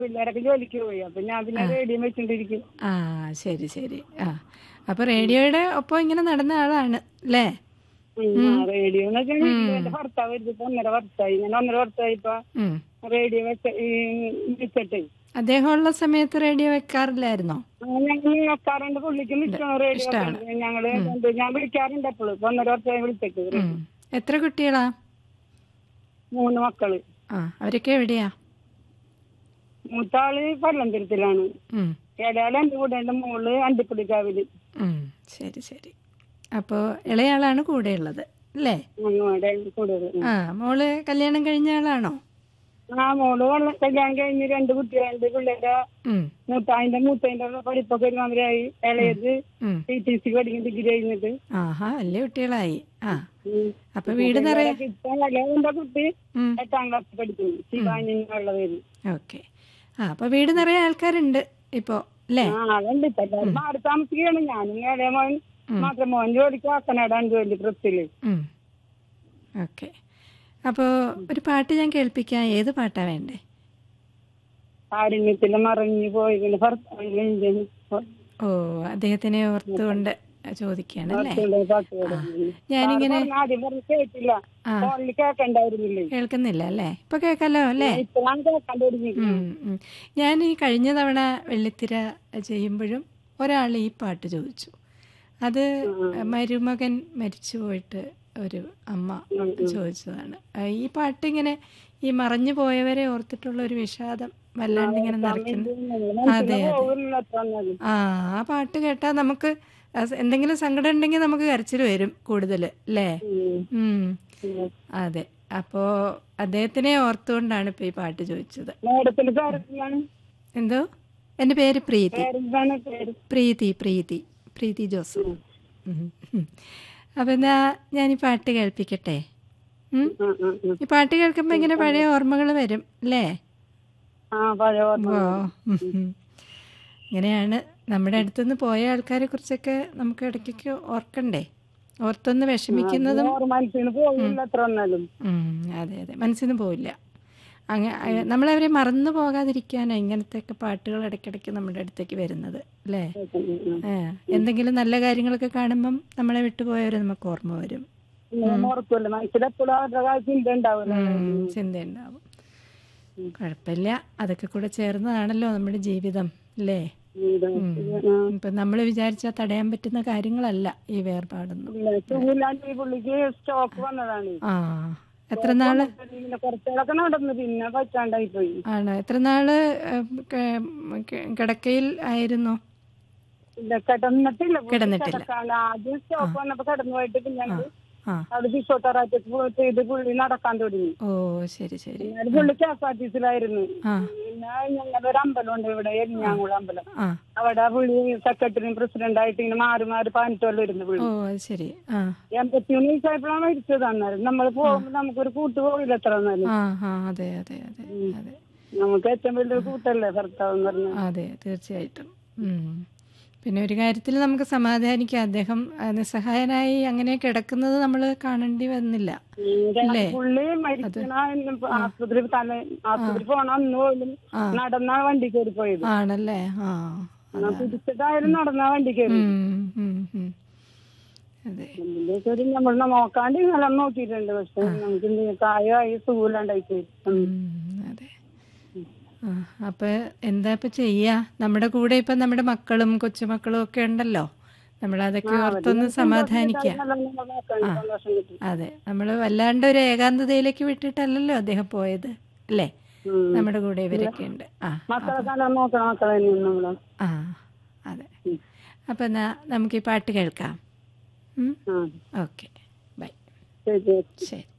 പിള്ളേരൊക്കെ ജോലിക്ക് പോയി അപ്പൊ ഞാൻ പിന്നെ റേഡിയോ വെച്ചോണ്ടിരിക്കും ആ ശരി ശരി ആ അപ്പോൾ റേഡിയോയുടെ ഒപ്പം ഇങ്ങനെ നടന്ന ആളാണ് അല്ലേ റേഡിയോ എന്ന് വെച്ചാൽ എന്റെ ഭർത്താവ് എടുത്തിട്ട് ഒന്നര വർഷമായി ഞാൻ ഒന്നര വർഷമായി ഇപ്പൊ ഉം. റേഡിയോ വെച്ച ഈ വെച്ചിട്ടേ അദ്ദേഹമുള്ള സമയത്ത് റേഡിയോ വെക്കാറില്ലായിരുന്നോ ഞങ്ങൾ വെക്കാറുണ്ട് പുള്ളിക്കും ഇഷ്ടമാണ് റേഡിയോ ഇഷ്ടാണ്. വെക്കുന്നത്. ഞങ്ങള് എന്ത് ഞാൻ വിളിക്കാറുണ്ട് എപ്പോഴും ഇപ്പൊ ഒന്നര വർഷമായി വിളിച്ചിട്ട് ഉം. എത്ര കുട്ടികളാ മൂന്ന് മക്കള് ആ അവരൊക്കെ എവിടെയാ മൂത്താള് പല്ലന്തിരത്തിലാണ് ഉം. ഇടയാള് എന്റെ കൂടെ ഉണ്ട് മോള് അണ്ടിപ്പുള്ളിക്കാവില് ഉം. ശരി ശരി അപ്പോൾ ഇളയാളാണ് കൂടെയുള്ളത് അല്ലേ ഞങ്ങളുടെ കൂടുതൽ ആ മോള് കല്യാണം കഴിഞ്ഞ ആളാണോ ആ മോള് വള്ള- കല്യാണം കഴിഞ്ഞ് രണ്ട് കുട്ടികളുണ്ട് പിള്ളേരെ ഉം. മൂത്തായിന്റെ മൂത്തതിന്റെ പഠിപ്പൊക്കെ ഒരുമാതിരിയായി ഇളയത് ഉം. ടി ടി സി പഠിക്കും ഡിഗ്രി കഴിഞ്ഞിട്ട് ആഹാ വലിയ കുട്ടികളായി ആ ഉം. അപ്പൊ വീട് നിറയെ ഇപ്പൊ ഇളയതിന്റെ കുട്ടി ഉം. എട്ടാം ക്ലാസ് പഠിക്കുന്നു ശിവാനി എന്നുള്ള പേര് ഓക്കെ ആ അപ്പൊ വീട് നിറയെ ആൾക്കാരുണ്ട് ഇപ്പോ അല്ലേ ആ അതുണ്ട് ഇപ്പൊ എല്ലാവരും മാറി താമസിക്കുകയാണ് ഞാനും ഇളയ മോൻ മാത്രം മോൻ ജോലിക്ക് ആക്കനാടാണ് ജോലി പ്രസ്സില് ഓക്കെ അപ്പോൾ ഒരു പാട്ട് ഞാൻ കേൾപ്പിക്കാം ഏത് പാട്ടാ വേണ്ടേ കാരുണ്യത്തില് മറിഞ്ഞു പോയി ഭർത്താവിന്റെ ഇന്ത്യൻ ഓ അദ്ദേഹത്തിനെ ഓർത്തുകൊണ്ട് ചോദിക്കുകയാണ് അല്ലേ പാട്ടുകൾ ഞാനിങ്ങനെ ആദ്യം പറഞ്ഞ് കേട്ടില്ല ആ. ഫോണിൽ കേൾക്കണ്ടായിരുന്നില്ലേ കേൾക്കുന്നില്ല അല്ലേ ഇപ്പൊ കേൾക്കാലോ അല്ലേ ഇപ്പോഴാണ് കേൾക്കാൻ തുടങ്ങി ഉം, ഉം. ഞാൻ ഈ കഴിഞ്ഞ തവണ വെള്ളിത്തിര ചെയ്യുമ്പോഴും ഒരാൾ ഈ പാട്ട് ചോദിച്ചു അത് മരുമകൻ മരിച്ചു പോയിട്ട് ഒരു അമ്മ ചോദിച്ചതാണ് ആ, ഈ പാട്ട് ഇങ്ങനെ ഈ മറഞ്ഞു പോയവരെ ഓർത്തിട്ടുള്ള ഒരു വിഷാദം വല്ലാണ്ട് ഇങ്ങനെ നിറയ്ക്കുന്നു അതെ അതെ പോകില്ല ആ ആ പാട്ട് കേട്ടാൽ നമുക്ക് അസ് എന്തെങ്കിലും സങ്കടം ഉണ്ടെങ്കിൽ നമുക്ക് കരച്ചിൽ വരും കൂടുതൽ അല്ലേ ഉം. അതെ അപ്പോ അദ്ദേഹത്തിനെ ഓർത്തുകൊണ്ടാണ് ഇപ്പൊ ഈ പാട്ട് ചോദിച്ചത് മേഡത്തിന്റെ പേരെന്താണ് എന്തോ എൻ്റെ പേര് പ്രീതി പേരെന്താണ് പേര് പ്രീതി പ്രീതി പ്രീതി ജോസഫ് ഉം. ഉം. അപ്പൊ എന്നാ ഞാൻ ഈ പാട്ട് കേൾപ്പിക്കട്ടെ ഉം? ആ, ആ, ആ. ഈ പാട്ട് കേൾക്കുമ്പോ ഇങ്ങനെ പഴയ ഓർമ്മകൾ വരും അല്ലേ ആ പഴയ ഓർമ്മ ഓ ഉം, ഉം. ഇങ്ങനെയാണ് നമ്മുടെ അടുത്തുനിന്ന് പോയ ആൾക്കാരെ കുറിച്ചൊക്കെ നമുക്ക് ഇടയ്ക്കൊക്കെ ഓർക്കണ്ടേ ഓർത്തൊന്ന് വിഷമിക്കുന്നതും ഓർമ്മ മനസ്സിന് പോകില്ല എത്ര വന്നാലും ഉം, അതെ അതെ മനസ്സിൽ നിന്ന് പോവില്ല അങ്ങ അ- നമ്മളവരെ മറന്നു പോകാതിരിക്കാനാണ് ഇങ്ങനത്തെയൊക്കെ പാട്ടുകൾ ഇടയ്ക്കിടയ്ക്ക് നമ്മുടെ അടുത്തേക്ക് വരുന്നത് അല്ലേ ഏ, എന്തെങ്കിലും നല്ല കാര്യങ്ങളൊക്കെ കാണുമ്പം നമ്മളെ വിട്ടുപോയവരെ നമുക്ക് ഓർമ്മ വരും ഓർക്കുമല്ലോ മനസ്സിൽ എപ്പോഴും അവരുടെ കാര്യം ചിന്ത ഉണ്ടാവില്ല ഉം, ചിന്തയുണ്ടാവും കുഴപ്പമില്ല അതൊക്കെ കൂടെ ചേർന്നതാണല്ലോ നമ്മുടെ ജീവിതം അല്ലേ ഇപ്പം നമ്മൾ വിചാരിച്ചാൽ തടയാൻ പറ്റുന്ന കാര്യങ്ങളല്ല ഈ വേർപാടൊന്നും സുഖമില്ലാണ്ട് ഈ പുള്ളിക്ക് സ്റ്റോക്ക് വന്നതാണ് ആ എത്ര നാള് പിന്നെ കുറച്ചുകളൊക്കെ നടന്നു പിന്നെ പറ്റാണ്ടായി പോയി ആണ് എത്ര നാള് ഏ, ക- ക- കിടക്കയിൽ ആയിരുന്നു ഇല്ല കിടന്നിട്ടില്ല പുള്ളി കിടന്നിട്ടില്ല. കിടക്കാണ്ട് ആദ്യം സ്റ്റോക്ക് വന്നപ്പോ കിടന്നു പോയിട്ട് പിന്നെ ഞങ്ങള് ആ അവിടെ ഫിസിയോതെറാപ്പി ചെയ്ത് പുള്ളി നടക്കാൻ തുടങ്ങി ഓ ശരി ശരി എന്നാലും പുള്ളി കെ എസ് ആർ ടി സിയിലായിരുന്നു ആ പിന്നെ ഞങ്ങളൊരു അമ്പലമുണ്ട് ഇവിടെ എരിഞ്ഞാങ്കുളം അമ്പലം ആ അവിടെ പുള്ളി സെക്രട്ടറിയും പ്രസിഡന്റ് ആയിട്ട് ഇങ്ങനെ മാറി മാറി പതിനെട്ട് കൊല്ലം ഇരുന്നു പുള്ളി ഓ അത് ശരി ആ എൺപത്തിമൂന്ന് വയസ്സായപ്പോഴാണ് മരിച്ചത് അന്നേരം നമ്മൾ പോകുമ്പോൾ നമുക്കൊരു കൂട്ട് പോകില്ല എത്ര എന്നാലും ആ ആ അതെ അതെ അതെ അതെ നമുക്ക് ഏറ്റവും വലിയൊരു കൂട്ടല്ലേ ഭർത്താവ് എന്ന് പറഞ്ഞാൽ അതെ തീർച്ചയായിട്ടും ഉം. പിന്നെ ഒരു കാര്യത്തിൽ നമുക്ക് സമാധാനിക്കാം അദ്ദേഹം ആ, നിസ്സഹായനായി അങ്ങനെ കിടക്കുന്നത് നമ്മൾ കാണേണ്ടി വന്നില്ല അല്ലേ പുള്ളി മരിക്കണ ആശുപത്രി തല ആശുപത്രി പോണ അന്ന് പോലും നടന്ന വണ്ടി കയറി പോയത് ആണല്ലേ ആ ആ, പിടിച്ചിട്ടായാലും നടന്ന വണ്ടി കയറി ഉം, ഉം, ഉം. അതെ ഒരു നമ്മൾ നോക്കാണ്ട് നല്ല നോക്കിയിട്ടുണ്ട് പക്ഷെ നമുക്ക് എന്ത് ചെയ്യാം, പ്രായമായി സുഖമില്ലാണ്ടായി പോയി ഉം, അതെ ആ അപ്പൊ എന്താ ഇപ്പൊ ചെയ്യാ നമ്മുടെ കൂടെ ഇപ്പൊ നമ്മുടെ മക്കളും കൊച്ചുമക്കളും ഒക്കെ ഉണ്ടല്ലോ നമ്മൾ അതൊക്കെ ഓർത്തൊന്ന് സമാധാനിക്കുക നല്ലോണം നോക്കാൻ സന്തോഷം കിട്ടും അതെ നമ്മൾ വല്ലാണ്ട് ഒരു ഏകാന്തതയിലേക്ക് വിട്ടിട്ടല്ലല്ലോ അദ്ദേഹം പോയത് അല്ലേ ഉം. നമ്മുടെ കൂടെ ഇവരൊക്കെ ഉണ്ട് ആ മക്കളെ കാണാൻ നോക്കണം മക്കളെ തന്നെയാണ് നമ്മള് ആ അതെ അപ്പം എന്നാ നമുക്ക് ഈ പാട്ട് കേൾക്കാം ആ ഓക്കെ ബൈ ശരി ശരി